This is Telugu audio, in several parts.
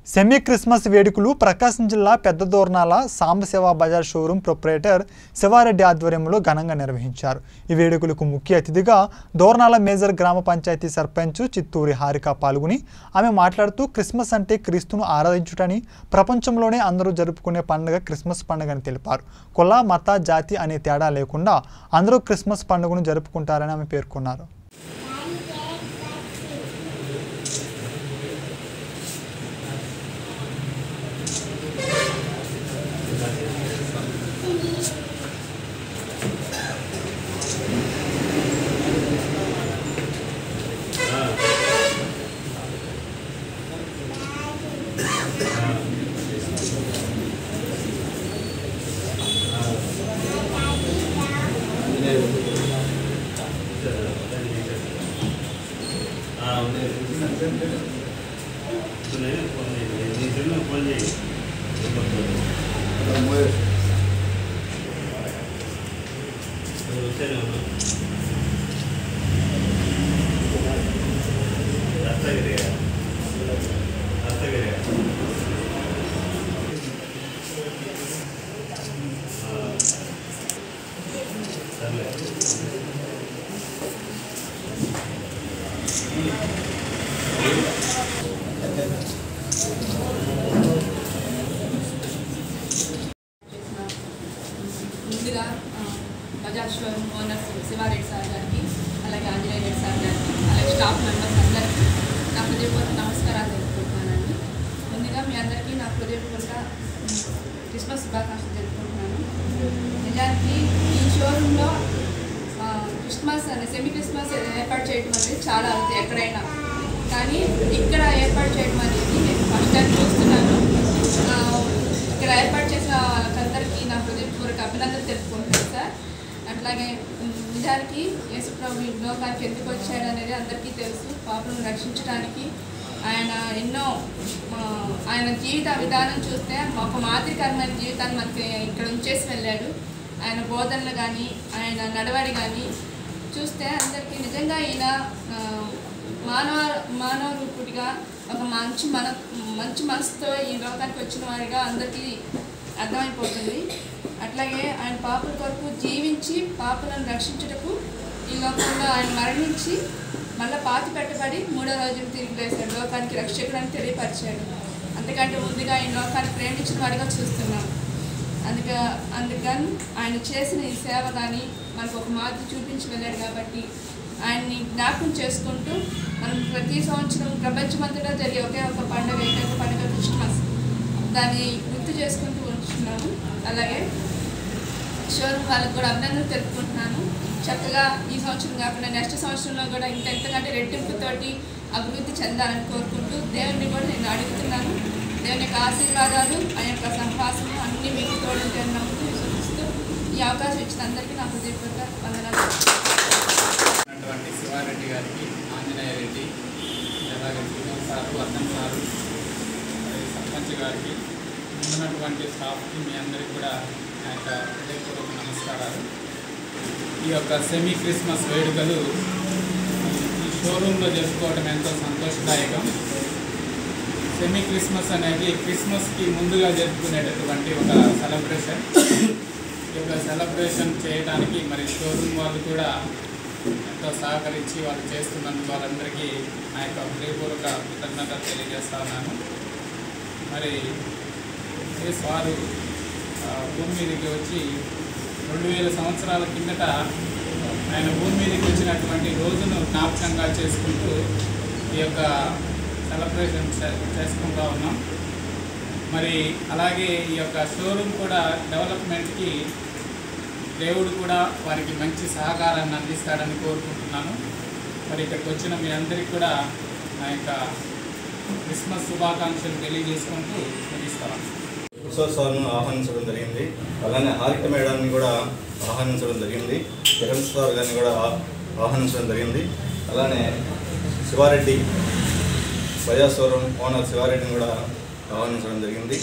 సెమీ క్రిస్మస్ వేడుకలు ప్రకాశం జిల్లా పెద్ద దోర్నాల సాంబశివ బజార్ షోరూం ప్రొప్రైటర్ శివారెడ్డి ఆధ్వర్యంలో ఘనంగా నిర్వహించారు ఈ వేడుకలకు ముఖ్య అతిథిగా దోర్నాల మేజర్ గ్రామ పంచాయతీ సర్పంచ్ చిత్తూరి హారిక పాల్గొని ఆమె మాట్లాడుతూ క్రిస్మస్ అంటే క్రీస్తును ఆరాధించుటని ప్రపంచంలోనే అందరూ జరుపుకునే పండుగ క్రిస్మస్ పండుగని తెలిపారు కుల మత జాతి అనే తేడా లేకుండా అందరూ క్రిస్మస్ పండుగను జరుపుకుంటారని ఆమె పేర్కొన్నారు ముందుగా ఆ, Bajaj showroom owner Siva Reddy sir గారికి అలాగే ఆంజనేయ రెడ్డి సార్ గారికి అలాగే స్టాఫ్ మెంబర్స్ అందరికీ నా హృదయపూర్వక నమస్కారాలు తెలుపుకుంటున్నానండి ముందుగా మీ అందరికీ నా హృదయపూర్వక ఉమ్, క్రిస్మస్ శుభాకాంక్షలు తెలుపుకుంటున్నాను నిజానికి ఈ షోరూంలో ఆ, క్రిస్మస్ అనే సెమీ క్రిస్మస్ ఏర్పాటు చేయడం అనేది చాలా అవుతుంది ఎక్కడైనా కానీ ఇక్కడ ఏర్పాటు చేయడం అనేది నేను ఫస్ట్ టైం చూస్తున్నాను ఆ, ఇక్కడ ఏర్పాటు చేసిన వాళ్ళకందరికీ నా హృదయపూర్వక అభినందనలు తెలుపుకుంటున్నాను సార్ అట్లాగే ఉమ్, నిజానికి యేసుప్రభు ఈ లోకానికి ఎందుకు వచ్చాడు అనేది అందరికీ తెలుసు పాపలను రక్షించడానికి ఆయన ఎన్నో ఆ, ఆయన జీవిత విధానం చూస్తే ఒక మాదిరికరమైన జీవితాన్ని మనకి ఇక్కడ ఉంచేసి వెళ్ళాడు ఆయన బోధనలు కానీ ఆయన నడవడి కానీ చూస్తే అందరికీ నిజంగా ఈయన ఆ, మానవ మానవ రూపుడిగా ఒక మంచి మన మంచి మనసుతో ఈ లోకానికి వచ్చిన వారిగా అందరికీ అర్థమైపోతుంది అట్లాగే ఆయన పాపల కొరకు జీవించి పాపలను రక్షించుటకు ఈ లోకంలో ఆయన మరణించి మళ్ళీ పాతి పెట్టబడి మూడో రోజున తిరిగి లేచాడు లోకానికి రక్షకుడు అని తెలియపరిచాడు అంతకంటే ముందుగా ఈ లోకాన్ని ప్రేమించిన వాడిగా చూస్తున్నాం అందుక అందుకని ఆయన చేసిన ఈ సేవ కానీ మనకు ఒక మాదిరి చూపించి వెళ్ళాడు కాబట్టి ఆయన్ని జ్ఞాపకం చేసుకుంటూ మనం ప్రతి సంవత్సరం ప్రపంచమంతటా జరిగే ఒకే ఒక పండుగ ఏకైక పండుగ క్రిస్మస్ దాన్ని గుర్తు చేసుకుంటూ ఉంటున్నాము అలాగే షోరూమ్ వాళ్ళకి కూడా అభినందనలు తెలుపుకుంటున్నాను చక్కగా ఈ సంవత్సరం కాకుండా నెక్స్ట్ సంవత్సరంలో కూడా ఇంకా ఎంతకంటే రెట్టింపుతోటి అభివృద్ధి చెందాలని కోరుకుంటూ దేవుడిని కూడా నేను అడుగుతున్నాను దేవుని యొక్క ఆశీర్వాదాలు ఆయన యొక్క సంభాషణ అన్నీ మీకు తోడుంటాయని నమ్ముతూ విశ్వసిస్తూ ఈ అవకాశం ఇచ్చిన అందరికీ నా హృదయపూర్వక వందనాలు ఉన్నటువంటి శివారెడ్డి గారికి ఆంజనేయ రెడ్డి అలాగే శ్రీనివాస్ సారు వర్ధన్ సారు అలాగే సర్పంచ్ గారికి ఉన్నటువంటి స్టాఫ్కి మీ అందరికీ కూడా నా యొక్క హృదయపూర్వక నమస్కారాలు ఈ యొక్క సెమీ క్రిస్మస్ వేడుకలు ఈ షోరూంలో జరుపుకోవడం ఎంతో సంతోషదాయకం సెమీ క్రిస్మస్ అనేది క్రిస్మస్కి ముందుగా జరుపుకునేటటువంటి ఒక సెలబ్రేషన్ ఈ యొక్క సెలబ్రేషన్ చేయడానికి మరి షోరూమ్ వాళ్ళు కూడా ఎంతో సహకరించి వాళ్ళు చేస్తున్నందుకు వాళ్ళందరికీ నా యొక్క హృదయపూర్వక కృతజ్ఞత తెలియజేస్తా ఉన్నాను మరి యేసు వారు ఆ, భూమి మీదకి వచ్చి రెండు వేల సంవత్సరాల కిందట ఆయన భూమి మీదకి వచ్చినటువంటి రోజును జ్ఞాపకంగా చేసుకుంటూ ఈ యొక్క సెలబ్రేషన్ చే- చేసుకుంటా ఉన్నాం మరి అలాగే ఈ యొక్క షోరూమ్ కూడా డెవలప్మెంట్కి దేవుడు కూడా వారికి మంచి సహకారాన్ని అందిస్తాడని కోరుకుంటున్నాను మరి ఇక్కడికి వచ్చిన మీ అందరికీ కూడా నా యొక్క క్రిస్మస్ శుభాకాంక్షలు తెలియజేసుకుంటూ ముగిస్తాను ఉత్సవాలను ఆహ్వానించడం జరిగింది అలానే హారిక మేడాన్ని కూడా ఆహ్వానించడం జరిగింది కిరణ్ సార్ గారిని కూడా ఆ- ఆహ్వానించడం జరిగింది అలానే శివారెడ్డి బజాస్వరం ఓనర్ శివారెడ్డిని కూడా ఆహ్వానించడం జరిగింది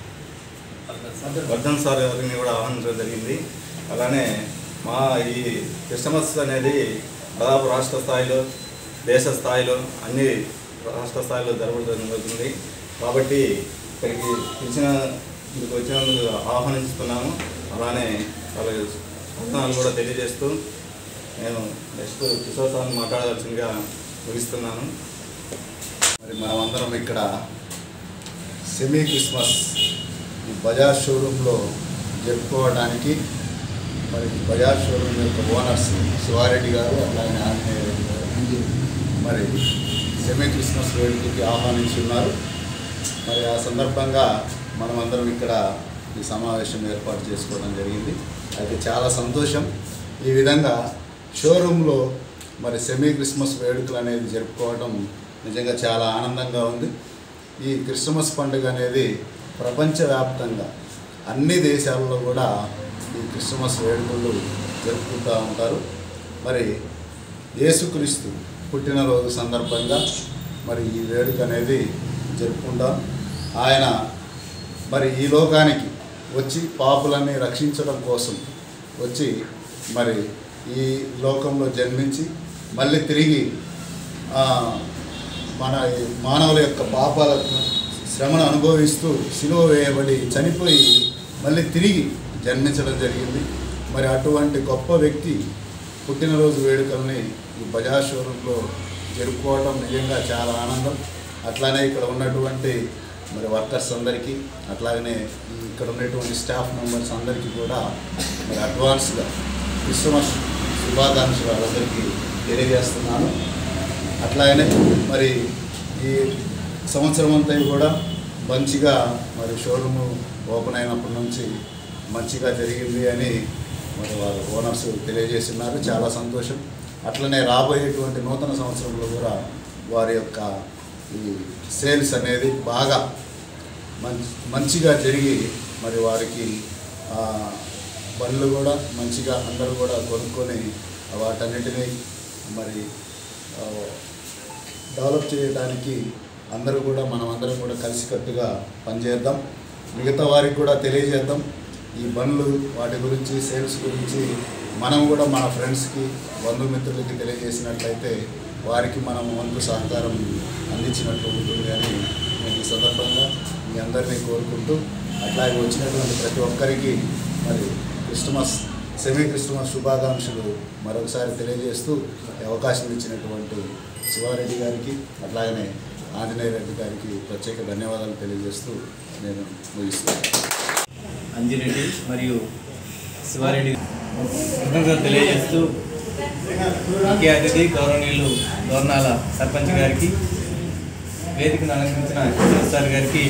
వర్ధన్ సార్ గారిని కూడా ఆహ్వానించడం జరిగింది అలానే మా ఈ క్రిస్టమస్ అనేది దాదాపు రాష్ట్ర స్థాయిలో దేశ స్థాయిలో అన్ని రాష్ట్ర స్థాయిలో జరగడం జరుగుతుంది కాబట్టి ఇక్కడికి పిలిచిన ఇక్కడికి వచ్చినందుకు ఆహ్వానిస్తున్నాము అలానే వాళ్ళ వందనాలు కూడా తెలియజేస్తూ నేను నెక్స్ట్ కిషోర్ సార్ మాట్లాడవలసిందిగా ముగిస్తున్నాను మరి మనమందరం ఇక్కడ సెమీ క్రిస్మస్ ఈ బజాజ్ షోరూంలో జరుపుకోవడానికి మరి బజాజ్ షోరూమ్ యొక్క ఓనర్స్ శివారెడ్డి గారు అలాగే ఆంజనేయ రెడ్డి గారు మరి సెమీ క్రిస్మస్ వేడుకకి ఆహ్వానించి ఉన్నారు మరి ఆ సందర్భంగా మనమందరం ఇక్కడ ఈ సమావేశం ఏర్పాటు చేసుకోవడం జరిగింది అయితే చాలా సంతోషం ఈ విధంగా షోరూంలో మరి సెమీ క్రిస్మస్ వేడుకలు అనేది జరుపుకోవడం నిజంగా చాలా ఆనందంగా ఉంది ఈ క్రిస్మస్ పండుగ అనేది ప్రపంచవ్యాప్తంగా అన్ని దేశాల్లో కూడా ఈ క్రిస్మస్ వేడుకలు జరుపుకుంటూ ఉంటారు మరి యేసుక్రీస్తు పుట్టినరోజు సందర్భంగా మరి ఈ వేడుక అనేది జరుపుకుంటాం ఆయన మరి ఈ లోకానికి వచ్చి పాపులన్నీ రక్షించడం కోసం వచ్చి మరి ఈ లోకంలో జన్మించి మళ్ళీ తిరిగి ఆ, మన ఈ మానవుల యొక్క పాపాలకు శ్రమను అనుభవిస్తూ సిలువ వేయబడి చనిపోయి మళ్ళీ తిరిగి జన్మించడం జరిగింది మరి అటువంటి గొప్ప వ్యక్తి పుట్టినరోజు వేడుకల్ని ఈ బజాజ్ షోరూంలో జరుపుకోవడం నిజంగా చాలా ఆనందం అట్లానే ఇక్కడ ఉన్నటువంటి మరి వర్కర్స్ అందరికీ అట్లాగనే ఈ ఇక్కడ ఉన్నటువంటి స్టాఫ్ మెంబర్స్ అందరికీ కూడా మరి అడ్వాన్స్గా క్రిస్మస్ శుభాకాంక్షలు వాళ్ళందరికీ తెలియజేస్తున్నాను అట్లాగనే మరి ఈ సంవత్సరం అంతా కూడా మంచిగా మరి షోరూము ఓపెన్ అయినప్పటి నుంచి మంచిగా జరిగింది అని మరి వారు ఓనర్స్ తెలియజేస్తున్నారు చాలా సంతోషం అట్లనే రాబోయేటువంటి నూతన సంవత్సరంలో కూడా వారి యొక్క ఈ సేల్స్ అనేది బాగా మంచి మంచిగా జరిగి మరి వారికి ఆ, బండ్లు కూడా మంచిగా అందరూ కూడా కొనుక్కొని వాటన్నిటినీ మరి ఆ, డెవలప్ చేయడానికి అందరూ కూడా మనం అందరం కూడా కలిసికట్టుగా పనిచేద్దాం మిగతా వారికి కూడా తెలియజేద్దాం ఈ బండ్లు వాటి గురించి సేల్స్ గురించి మనం కూడా మన ఫ్రెండ్స్కి బంధుమిత్రులకి తెలియజేసినట్లయితే వారికి మనం వంతు సహకారం అందించినట్లు ఉంటుంది అని నేను ఈ సందర్భంగా మీ అందరినీ కోరుకుంటూ అట్లాగే వచ్చినటువంటి ప్రతి ఒక్కరికి మరి క్రిస్టమస్ సెమీ క్రిస్టమస్ శుభాకాంక్షలు మరొకసారి తెలియజేస్తూ ఈ అవకాశం ఇచ్చినటువంటి శివారెడ్డి గారికి అట్లాగనే ఆంజనేయ రెడ్డి గారికి ప్రత్యేక ధన్యవాదాలు తెలియజేస్తూ నేను ముగిస్తాను అంజిరెడ్డి మరియు శివారెడ్డి కృతజ్ఞతలు తెలియజేస్తూ ముఖ్య అతిథి గౌరవనీయులు దోర్నాల సర్పంచ్ గారికి వేదికను అలంకరించిన కిషోర్ సార్ గారికి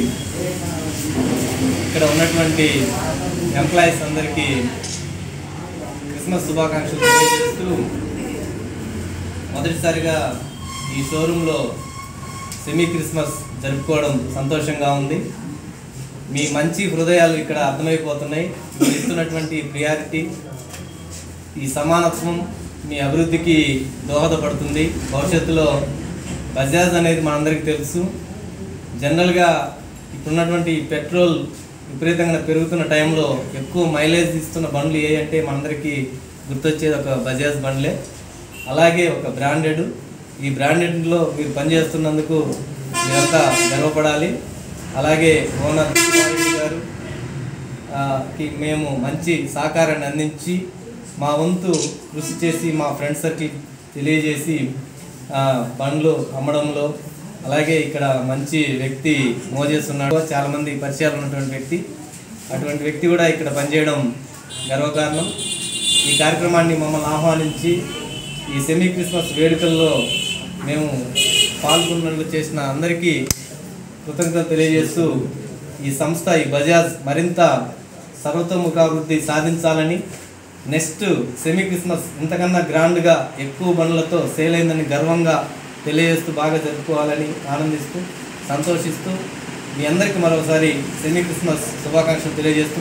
ఇక్కడ ఉన్నటువంటి ఎంప్లాయీస్ అందరికీ క్రిస్మస్ శుభాకాంక్షలు తెలియజేస్తూ మొదటిసారిగా ఈ షోరూంలో సెమీ క్రిస్మస్ జరుపుకోవడం సంతోషంగా ఉంది మీ మంచి హృదయాలు ఇక్కడ అర్థమైపోతున్నాయి మీరు ఇస్తున్నటువంటి ప్రియారిటీ ఈ సమానత్వం మీ అభివృద్ధికి దోహదపడుతుంది భవిష్యత్తులో బజాజ్ అనేది మనందరికీ తెలుసు జనరల్గా ఇప్పుడున్నటువంటి పెట్రోల్ విపరీతంగా పెరుగుతున్న టైంలో ఎక్కువ మైలేజ్ ఇస్తున్న బండ్లు ఏ అంటే మనందరికీ గుర్తొచ్చేది ఒక బజాజ్ బండ్లే అలాగే ఒక బ్రాండెడ్ ఈ బ్రాండెడ్లో మీరు పనిచేస్తున్నందుకు మీరంతా గర్వపడాలి అలాగే ఓనర్ శివారెడ్డి గారు ఆ, కి మేము మంచి సహకారాన్ని అందించి మా వంతు కృషి చేసి మా ఫ్రెండ్ సర్కిల్ తెలియజేసి ఆ, బండ్లు అమ్మడంలో అలాగే ఇక్కడ మంచి వ్యక్తి మోజేస్ ఉన్నాడు చాలామంది పరిచయాలు ఉన్నటువంటి వ్యక్తి అటువంటి వ్యక్తి కూడా ఇక్కడ పనిచేయడం గర్వకారణం ఈ కార్యక్రమాన్ని మమ్మల్ని ఆహ్వానించి ఈ సెమీ క్రిస్మస్ వేడుకల్లో మేము పాల్గొన్నట్లు చేసిన అందరికీ కృతజ్ఞతలు తెలియజేస్తూ ఈ సంస్థ ఈ బజాజ్ మరింత సర్వతోముఖాభివృద్ధి సాధించాలని నెక్స్ట్ సెమీ క్రిస్మస్ ఇంతకన్నా గ్రాండ్గా ఎక్కువ బండ్లతో సేల్ అయిందని గర్వంగా తెలియజేస్తూ బాగా జరుపుకోవాలని ఆనందిస్తూ సంతోషిస్తూ మీ అందరికీ మరొకసారి సెమీ క్రిస్మస్ శుభాకాంక్షలు తెలియజేస్తూ